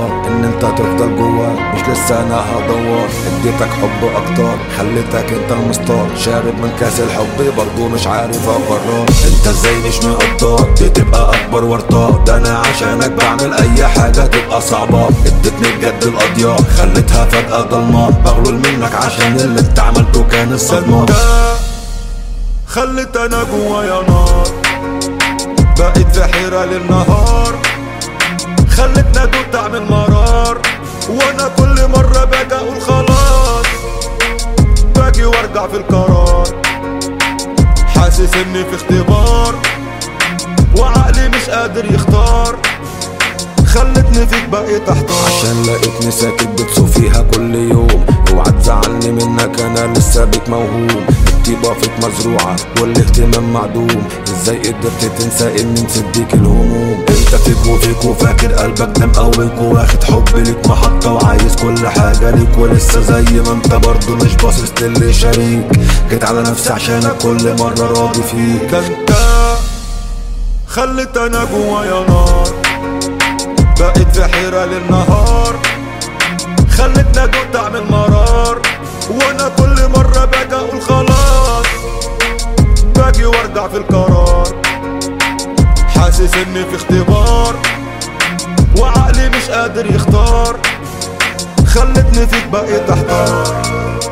اختار ان انت تفضل جواك مش لسه انا هدور اديتك حب اكتر خليتك انت المستار شارب من كاس الحب برضو مش عارف اقرر انت ازاي مش مقدر دي تبقى اكبر ورطة ده انا عشانك بعمل اي حاجة تبقى صعبة اديتني بجد القضية خليتها فجأة ضلمة بغلول منك عشان اللي انت عملته كان الصدمة خليت انا جوايا نار بقيت في حيرة للنهار خلتنا دوت طعم المرار وانا كل مرة باجي اقول خلاص باجي وارجع في القرار حاسس اني في اختبار وعقلي مش قادر يختار خلتني فيك بقيت احتار عشان لقيتني ساكت بتسوق فيها كل يوم اوعى تزعلني منك انا لسه بيك موهوم الطيبة فيك مزروعة والاهتمام معدوم ازاي قدرت تنسى اني نسيت بيك الهموم انت فيك وفيك وفاكر قلبك ده مقويك واخد حب ليك محطة وعايز كل حاجة ليك ولسه زي ما انت برضه مش باصص للي شريك جيت على نفسي عشانك كل مرة راضي فيك انت خليت انا جوايا نار بقيت في حيرة للنهار خلتنا دوت طعم المرار وانا كل مرة باجي اقول خلاص باجي وارجع في القرار حاسس اني في اختبار وعقلي مش قادر يختار خلتني فيك بقيت احتار